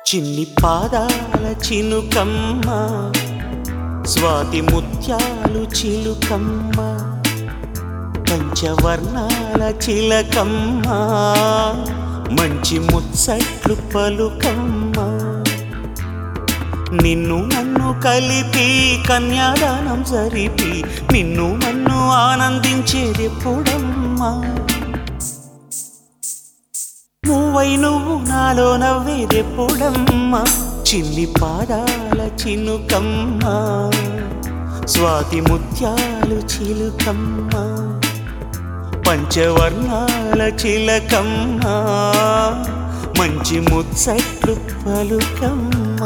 చిన్ని పాదాల చినుకమ్మ స్వాతి ముత్యాలు చిలుకమ్మ పంచవర్ణాల చిలకమ్మ మంచి ముచ్చట్లు పలుకమ్మ నిన్ను నన్ను కలిపి కన్యాదానం జరిపి నిన్ను నన్ను ఆనందించేది ఎప్పుడమ్మా నువ్వై నువ్వు నాలో నవ్వేదెప్పుడమ్మా చిన్ని పాదాల చినుకమ్మ స్వాతి ముత్యాలు చిలుకమ్మ పంచవర్ణాల చిలకమ్మ మంచి ముచ్చట్లు పలుకమ్మ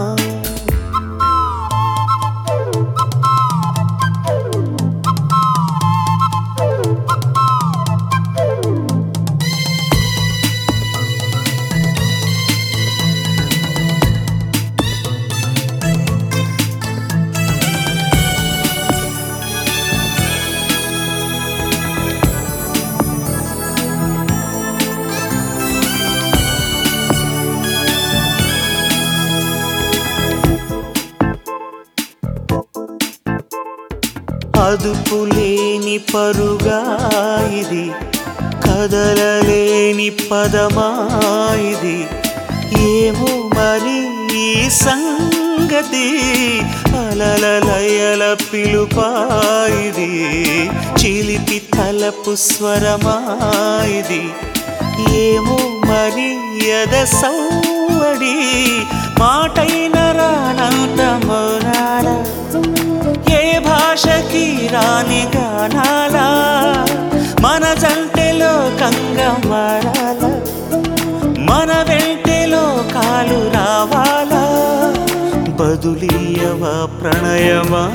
అదుపులేని పరుగా ఇది కదలలేని పదమా ఇది ఏమో మరి ఈ సంగతి అలలలయల పిలుపా ఇది చిలిపి తలపు స్వరమా ఇది ఏమో మరి ఎద సౌవడి మాటైన రానంత మౌనాల ఏ భాషకి రాని గానాలా మన జంటెలో కంగమరాల మన వెంటెలో కాలు రావాలా బదులీయవా ప్రణయమా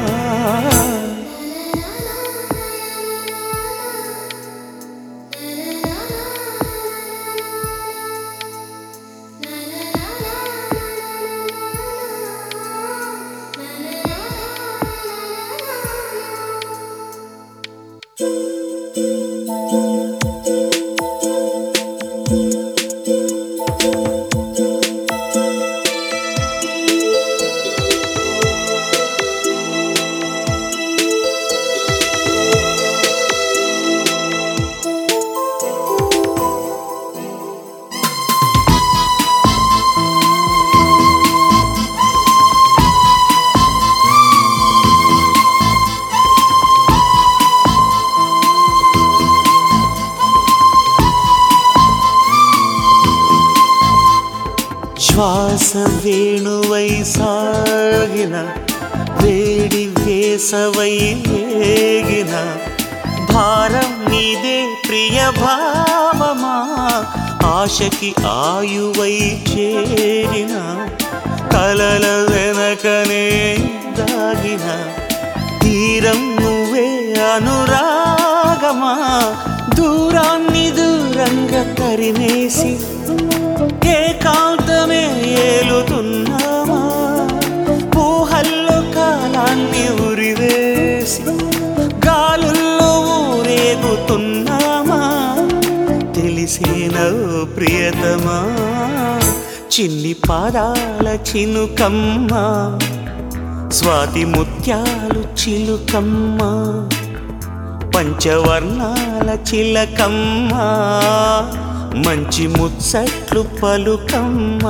శ్వాస వేణువై సాగిన వేడి వేసవై ఏగిన భారం నీదే ప్రియ భావమా ఆశకి ఆయువై చేరిన కలల వెనకనే దాగిన తీరం నువ్వే అనురాగమా దూరాన్ని దూరంగా తరిమేసి ఏకాంతమే ఏలుతున్నామా ఊహల్లో కాలాన్ని ఉరివేసి గాలుల్లో ఊరేగుతున్నామా తెలిసేనో ప్రియతమా చిన్ని పాదాల చినుకమ్మ స్వాతి ముత్యాలు చిలుకమ్మ పంచవర్ణాల చిలకమ్మ మంచి ముచ్చట్లు పలుకమ్మ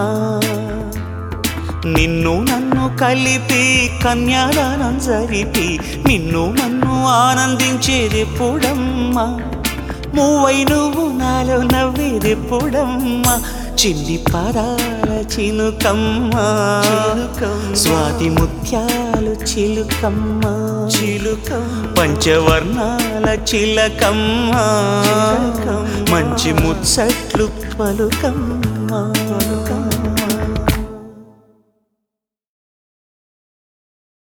నిన్ను నన్ను కలిపి కన్యాదానం జరిపి నిన్ను నన్ను ఆనందించేది ఎప్పుడమ్మా మూవై నువ్వు నాలో నవ్వేది ఎప్పుడమ్మా చిన్ని పదాల చినుకమ్మ స్వాతి ముత్యాలు చిలుకమ్మ చిలుకమ్మ పంచవర్ణాల చిలకమ్మ మంచి ముచ్చట్లు పలుకమ్మ